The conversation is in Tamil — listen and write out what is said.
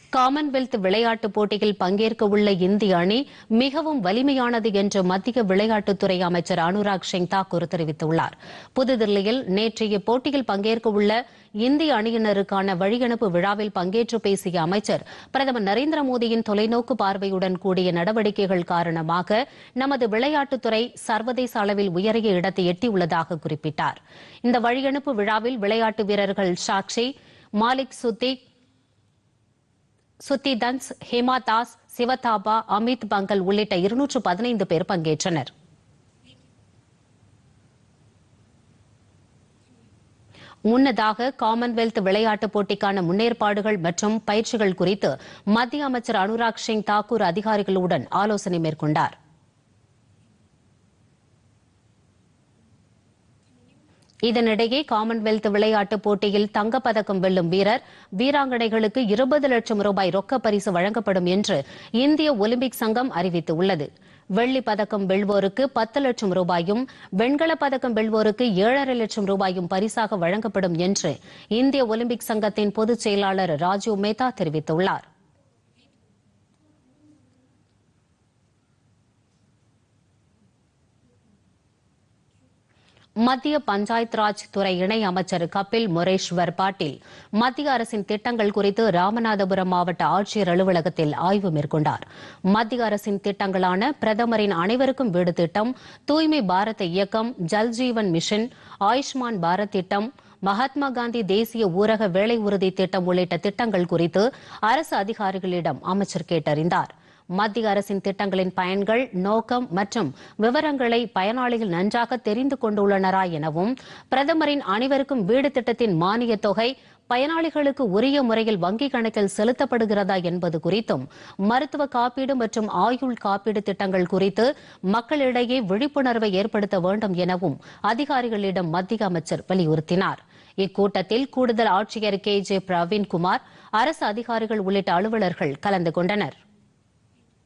காமன்வெல்த் விளையாட்டுப் போட்டியில் பங்கேற்க உள்ள இந்திய அணி மிகவும் வலிமையானது என்று மத்திய விளையாட்டுத்துறை அமைச்சர் அனுராக் சிங் தாக்கூர் தெரிவித்துள்ளார் புதுதில்லியில் நேற்று இப்போட்டியில் பங்கேற்க உள்ள இந்திய அணியினருக்கான வழியனுப்பு விழாவில் பங்கேற்று பேசிய அமைச்சர் பிரதமர் நரேந்திர மோடியின் தொலைநோக்கு பார்வையுடன் கூடிய நடவடிக்கைகள் காரணமாக நமது விளையாட்டுத்துறை சர்வதேச அளவில் உயரிய இடத்தை எட்டியுள்ளதாக குறிப்பிட்டார் இந்த வழியனுப்பு விழாவில் விளையாட்டு வீரர்கள் சாக்ஷி மாலிக் சுத்திக் சுத்தி தன்ஸ் ஹேமா தாஸ் சிவதாபா அமித் பங்கல் உள்ளிட்ட இருநூற்று பதினைந்து பேர் பங்கேற்றனர் முன்னதாக காமன்வெல்த் விளையாட்டுப் போட்டிக்கான முன்னேற்பாடுகள் மற்றும் பயிற்சிகள் குறித்து மத்திய அமைச்சர் அனுராக் சிங் தாக்கூர் அதிகாரிகளுடன் ஆலோசனை மேற்கொண்டார் இதனிடையே காமன்வெல்த் விளையாட்டுப் போட்டியில் தங்கப்பதக்கம் வெல்லும் வீரர் வீராங்கனைகளுக்கு இருபது லட்சம் ரூபாய் ரொக்க பரிசு வழங்கப்படும் என்று இந்திய ஒலிம்பிக் சங்கம் அறிவித்துள்ளது வெள்ளிப் பதக்கம் வெல்வோருக்கு பத்து லட்சம் ரூபாயும் வெண்கலப் பதக்கம் வெல்வோருக்கு ஏழரை லட்சம் ரூபாயும் பரிசாக வழங்கப்படும் என்று இந்திய ஒலிம்பிக் சங்கத்தின் பொதுச் செயலாளர் ராஜீவ் மேத்தா தெரிவித்துள்ளார் மத்திய பஞ்சாயத் ராஜ் துறை இணை அமைச்சர் கபில் முரேஸ்வர் பாட்டீல் மத்திய அரசின் திட்டங்கள் குறித்து ராமநாதபுரம் மாவட்ட ஆட்சியர் அலுவலகத்தில் ஆய்வு மேற்கொண்டார் மத்திய அரசின் திட்டங்களான பிரதமரின் அனைவருக்கும் வீடு திட்டம் தூய்மை பாரத இயக்கம் ஜல்ஜீவன் மிஷன் ஆயுஷ்மான் பாரத் திட்டம் மகாத்மா காந்தி தேசிய ஊரக வேலை உறுதி திட்டம் உள்ளிட்ட திட்டங்கள் குறித்து அரசு அதிகாரிகளிடம் அமைச்சர் கேட்டறிந்தார் மத்திய அரசின் திட்டங்களின் பயன்கள் நோக்கம் மற்றும் விவரங்களை பயனாளிகள் நன்றாக தெரிந்து கொண்டுள்ளனரா எனவும் பிரதமரின் அனைவருக்கும் வீடு திட்டத்தின் மானியத் தொகை பயனாளிகளுக்கு உரிய முறையில் வங்கிக் கணக்கில் செலுத்தப்படுகிறதா என்பது குறித்தும் மருத்துவ காப்பீடு மற்றும் ஆயுள் காப்பீடு திட்டங்கள் குறித்து மக்களிடையே விழிப்புணர்வை ஏற்படுத்த வேண்டும் எனவும் அதிகாரிகளிடம் மத்திய அமைச்சர் வலியுறுத்தினார் இக்கூட்டத்தில் கூடுதல் ஆட்சியர் கே ஜே பிரவீன்குமார் அரசு அதிகாரிகள் உள்ளிட்ட அலுவலர்கள் கலந்து கொண்டனர்